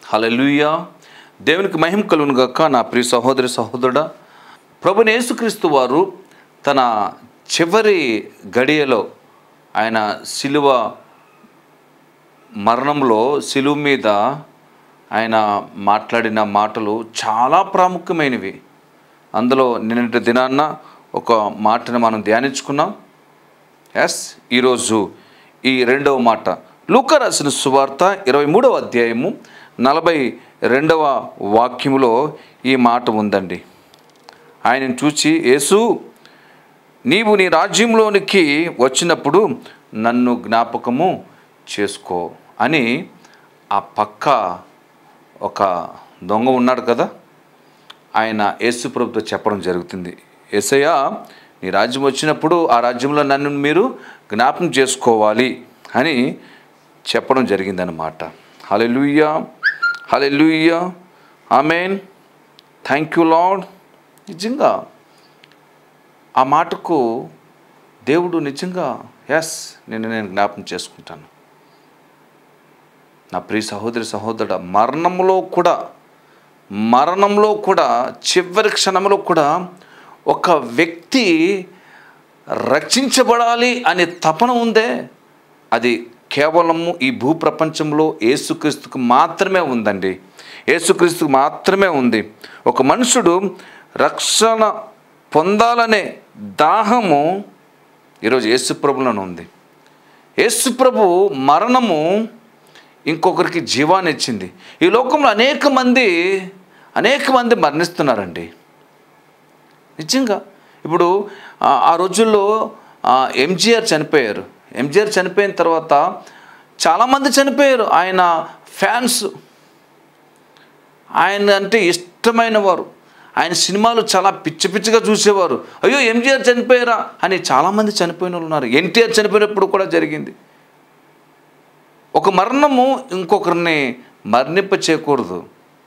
హల్లెలూయా దేవునికి మహిమ కలుగును గాక నా ప్రియ సహోదరి సహోదరుడా ప్రభుని యేసుక్రీస్తు వారు తన చివరి గడియలో ఆయన శిలువ మరణంలో శిలువ మీద ఆయన మాట్లాడిన మాటలు చాలా ప్రాముఖ్యమైనవి అందులో నిన్నటి దినాన్న ఒక మాటను మనం ధ్యానించుకున్నాం ఎస్ ఈరోజు ఈ రెండవ మాట లూకా రాసిన సువార్త ఇరవై మూడవ అధ్యాయము నలభై రెండవ వాక్యములో ఈ మాట ఉందండి ఆయనను చూచి యేసు నీవు నీ రాజ్యంలోనికి వచ్చినప్పుడు నన్ను జ్ఞాపకము చేసుకో అని ఆ పక్క ఒక దొంగ ఉన్నాడు కదా ఆయన యేసు ప్రభుతో చెప్పడం జరుగుతుంది యేసయ్య నీ రాజ్యం వచ్చినప్పుడు ఆ రాజ్యంలో నన్ను మీరు జ్ఞాపకం చేసుకోవాలి అని చెప్పడం జరిగిందనమాట hallelujah hallelujah amen thank you Lord నిజంగా ఆ మాటకు దేవుడు నిజంగా ఎస్ నేను నేను జ్ఞాపకం చేసుకుంటాను నా ప్రియ సహోదరి సహోదరుడ మరణంలో కూడా మరణంలో కూడా చివరి క్షణంలో కూడా ఒక వ్యక్తి రక్షించబడాలి అనే తపన ఉందే అది కేవలము ఈ భూప్రపంచంలో యేసుక్రీస్తుకు మాత్రమే ఉందండి యేసుక్రీస్తుకు మాత్రమే ఉంది ఒక మనుషుడు రక్షణ పొందాలనే దాహము ఈరోజు యేసుప్రభులను ఉంది యేసుప్రభు మరణము ఇంకొకరికి జీవాన్ని ఇచ్చింది ఈ లోకంలో అనేక మంది అనేక మంది మరణిస్తున్నారండి నిజంగా ఇప్పుడు ఆ, ఆ రోజుల్లో ఎంజీఆర్ చనిపోయారు ఎంజీఆర్ చనిపోయిన తర్వాత చాలామంది చనిపోయారు ఆయన ఫ్యాన్స్ ఆయన అంటే ఇష్టమైన వారు ఆయన సినిమాలు చాలా పిచ్చి పిచ్చిగా చూసేవారు అయ్యో ఎంజీఆర్ చనిపోయారా అని చాలామంది చనిపోయిన వాళ్ళు ఉన్నారు ఎన్టీఆర్ చనిపోయినప్పుడు కూడా జరిగింది ఒక మరణము ఇంకొకరిని మరణింప చేయకూడదు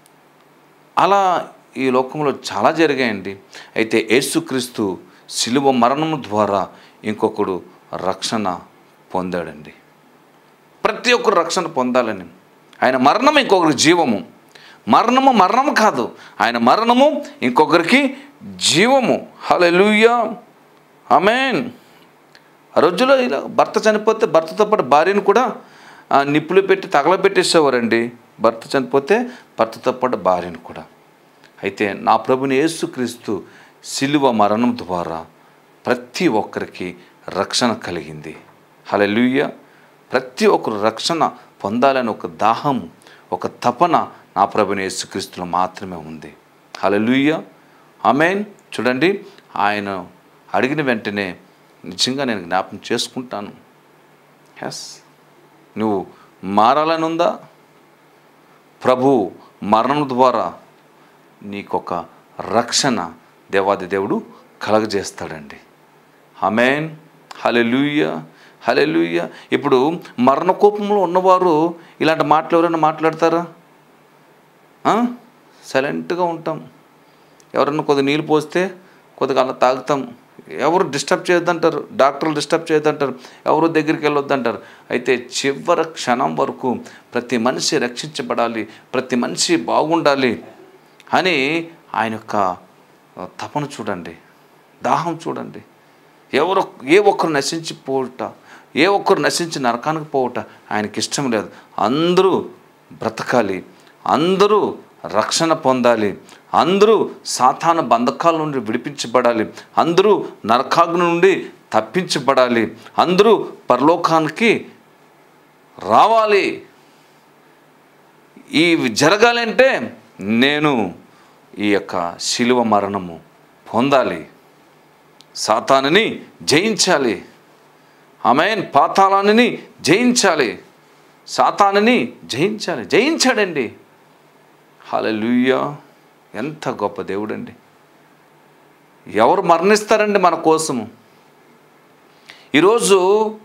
అలా ఈ లోకంలో చాలా జరిగాయండి అయితే యేసుక్రీస్తు శిలువ మరణము ద్వారా ఇంకొకడు రక్షణ పొందాడండి ప్రతి ఒక్కరు రక్షణ పొందాలని ఆయన మరణం ఇంకొకరికి జీవము మరణము మరణము కాదు ఆయన మరణము ఇంకొకరికి జీవము హల్లెలూయా ఆమేన్ ఆ రోజుల్లో ఇలా భర్త చనిపోతే భర్తతో పాటు భార్యను కూడా ఆ, నిప్పులు పెట్టి తగలబెట్టేసేవారండి భర్త చనిపోతే భర్తతో పాటు భార్యను కూడా అయితే నా ప్రభుని యేసుక్రీస్తు శిలువ మరణం ద్వారా ప్రతి ఒక్కరికి రక్షణ కలిగింది హల్లెలూయా ప్రతి ఒక్కరు రక్షణ పొందాలని ఒక దాహం ఒక తపన నా ప్రభుని యేసుక్రీస్తులో మాత్రమే ఉంది హల్లెలూయా ఆమెన్ చూడండి ఆయన అడిగిన వెంటనే నిజంగా నేను జ్ఞాపకం చేసుకుంటాను ఎస్ నువ్వు మారాలని ఉందా ప్రభు మరణం ద్వారా నీకొక రక్షణ దేవాది దేవుడు కలగజేస్తాడండి అమేన్ హలెలుయ్య హలెలుయ్య ఇప్పుడు మరణ కోపంలో ఉన్నవారు ఇలాంటి మాటలు ఎవరైనా మాట్లాడతారా ఆ? సైలెంట్గా ఉంటాం ఎవరన్నా కొద్ది నీళ్ళు పోస్తే కొద్దిగా అలా తాగుతాం ఎవరు డిస్టర్బ్ చేయొద్దంటారు డాక్టర్లు డిస్టర్బ్ చేయొద్దంటారు ఎవరు దగ్గరికి వెళ్ళొద్దంటారు అయితే చివరి క్షణం వరకు ప్రతి మనిషి రక్షించబడాలి ప్రతి మనిషి బాగుండాలి అని ఆయన యొక్క తపన చూడండి దాహం చూడండి ఎవరు ఏ ఒక్కరు నశించిపోవుట ఏ ఒక్కరు నశించి నరకానికి పోవుట ఆయనకి ఇష్టం లేదు అందరూ బ్రతకాలి అందరూ రక్షణ పొందాలి అందరూ సాతాన బంధకాల నుండి విడిపించబడాలి అందరూ నరకాగ్ని నుండి తప్పించబడాలి అందరూ పరలోకానికి రావాలి ఇవి జరగాలంటే నేను ఈ యొక్క శిలువ మరణము పొందాలి సాతానుని జయించాలి ఆమెన్ పాతాళాన్ని జయించాలి సాతానుని జయించాలి జయించాడండి హల్లెలూయా ఎంత గొప్ప దేవుడండి ఎవరు మరణిస్తారండి మన కోసము ఈరోజు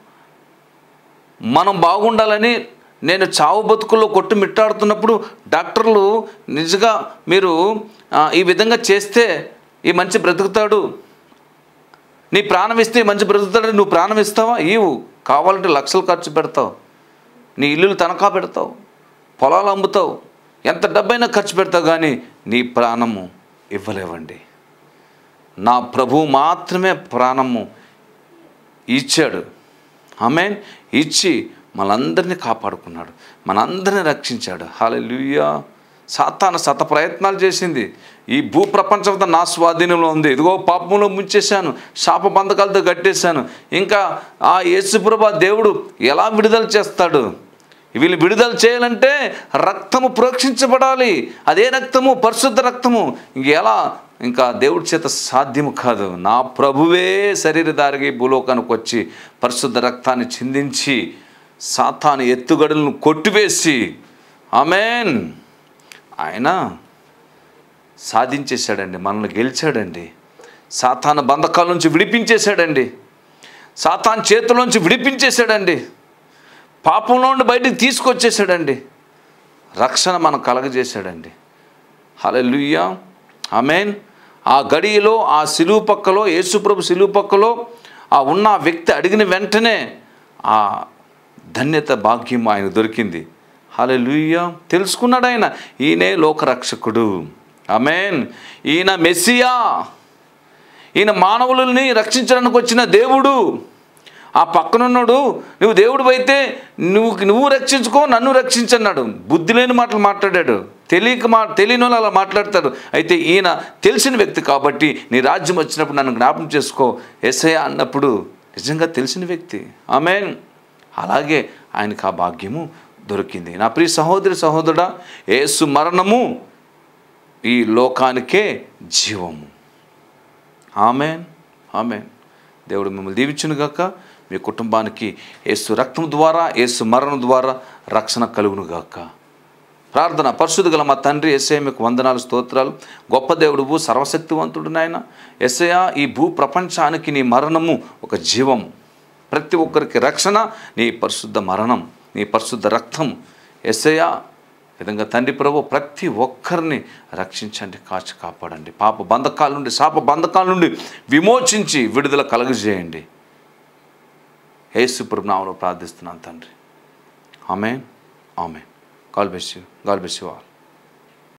మనం బాగుండాలని నేను చావు బతుకుల్లో కొట్టు మిట్టాడుతున్నప్పుడు డాక్టర్లు నిజంగా మీరు ఆ, ఈ విధంగా చేస్తే ఈ మంచి బ్రతుకుతాడు నీ ప్రాణం ఇస్తే ఈ మంచి బ్రతుకుతాడు నువ్వు ప్రాణం ఇస్తావా ఇవ్వు కావాలంటే లక్షలు ఖర్చు పెడతావు నీ ఇల్లులు తనఖా పెడతావు పొలాలు అమ్ముతావు ఎంత డబ్బైనా ఖర్చు పెడతావు కానీ నీ ప్రాణము ఇవ్వలేవండి నా ప్రభు మాత్రమే ప్రాణము ఇచ్చాడు ఆమెన్ ఇచ్చి మనందరినీ కాపాడుకున్నాడు మనందరినీ రక్షించాడు హాలెలుయ్యా సాతాన శత ప్రయత్నాలు చేసింది ఈ భూ ప్రపంచంతో నా స్వాధీనంలో ఉంది ఇదిగో పాపంలో ముంచేశాను శాప బంధకాలతో కట్టేశాను ఇంకా ఆ యేసుప్రభ దేవుడు ఎలా విడుదల చేస్తాడు వీళ్ళు విడుదల చేయాలంటే రక్తము ప్రోక్షించబడాలి అదే రక్తము పరిశుద్ధ రక్తము ఇంక ఎలా ఇంకా దేవుడి చేత సాధ్యము కాదు నా ప్రభువే శరీరధారికి భూలోకానికి వచ్చి పరిశుద్ధ రక్తాన్ని చిందించి సాతాను ఎత్తుగడలను కొట్టివేసి ఆమెన్ ఆయన సాధించేశాడండి మనల్ని గెలిచాడండి సాతాన బంధకాల నుంచి విడిపించేశాడండి సాతాన్ చేతిలోంచి విడిపించేశాడండి పాపంలో నుండి బయటికి తీసుకొచ్చేసాడండి రక్షణ మనం కలగజేశాడండి హల్లెలూయా ఆమెన్ ఆ గడియలో ఆ సిలువు పక్కలో యేసుప్రభు సిలువు పక్కలో ఆ ఉన్న ఆ వ్యక్తి అడిగిన వెంటనే ఆ ధన్యత భాగ్యం ఆయన దొరికింది హల్లెలూయా తెలుసుకున్నాడు ఆయన ఈయనే లోకరక్షకుడు ఆమెన్ ఈయన మెస్సియా ఈయన మానవులని రక్షించడానికి వచ్చిన దేవుడు ఆ పక్కనున్నాడు నువ్వు దేవుడు అయితే నువ్వు నువ్వు రక్షించుకో నన్ను రక్షించన్నాడు బుద్ధి లేని మాటలు మాట్లాడాడు తెలియక మా తెలియని వాళ్ళు అలా మాట్లాడతారు అయితే ఈయన తెలిసిన వ్యక్తి కాబట్టి నీ రాజ్యం వచ్చినప్పుడు నన్ను జ్ఞాపం చేసుకో ఎస్ఐ అన్నప్పుడు నిజంగా తెలిసిన వ్యక్తి ఆమె అలాగే ఆయనకు ఆ భాగ్యము దొరికింది నా ప్రియ సహోదరి సహోదరుడా యేసు మరణము ఈ లోకానికే జీవము ఆమెన్ ఆమెన్ దేవుడు మిమ్మల్ని దీవించును గాక మీ కుటుంబానికి యేసు రక్తం ద్వారా యేసు మరణం ద్వారా రక్షణ కలుగును గాక ప్రార్థన పరిశుద్ధ గల మా తండ్రి ఎస్ఐ మీకు వందనాలు స్తోత్రాలు గొప్ప దేవుడువు సర్వశక్తివంతుడు నాయన ఎస్ఐ ఈ భూ ప్రపంచానికి నీ మరణము ఒక జీవం ప్రతి ఒక్కరికి రక్షణ నీ పరిశుద్ధ మరణం నీ పరిశుద్ధ రక్తం ఎస్ఐ విధంగా తండ్రి ప్రభు ప్రతి ఒక్కరిని రక్షించండి కాచి కాపాడండి పాప బంధకాల నుండి శాప బంధకాల నుండి విమోచించి విడుదల కలుగజేయండి యేసు ప్రభునామంలో ప్రార్థిస్తున్నాను తండ్రి amen amen God bless you God bless you all